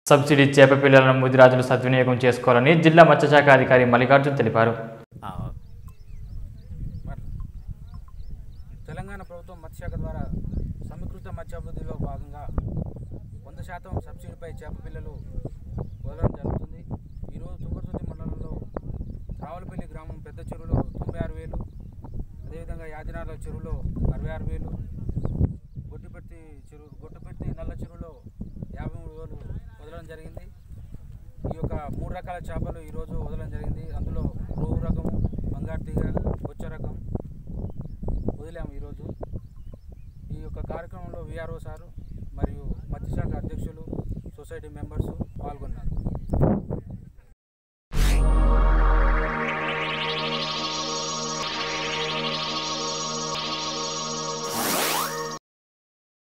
subsidy చేప పిల్లలను ముదిరాజులు సద్వినియోగం చేసుకోవాలని జిల్లా మత్స్యశాఖ అధికారి మల్లికార్జున్ తెలిపారు తెలంగాణ ప్రభుత్వం మత్స్యశాఖ ద్వారా సమీకృత మత్స్యాభివృద్ధిలో భాగంగా వంద శాతం సబ్సిడీపై చేప పిల్లలు వదలడం జరుగుతుంది ఈరోజు తుంగతుర్తి మండలంలో రావులపల్లి గ్రామం పెద్ద చెరువులో తొంభై ఆరు వేలు అదేవిధంగా యాదినాల చెరువులో అరవై ఆరు వేలు గొడ్డుపెట్టి చెరువు గొడ్డుపెట్టి నల్ల చెరువులో యాభై మూడు వేలు వదలడం జరిగింది ఈ యొక్క మూడు రకాల చేపలు ఈరోజు వదలడం జరిగింది అందులో రోహు రకము బంగారు తీగ బొచ్చ రకం వదిలాము ఈరోజు ఈ యొక్క కార్యక్రమంలో విఆర్ఓ సారు మరియు మత్స్యశాఖ అధ్యక్షులు సొసైటీ మెంబర్స్ పాల్గొన్నారు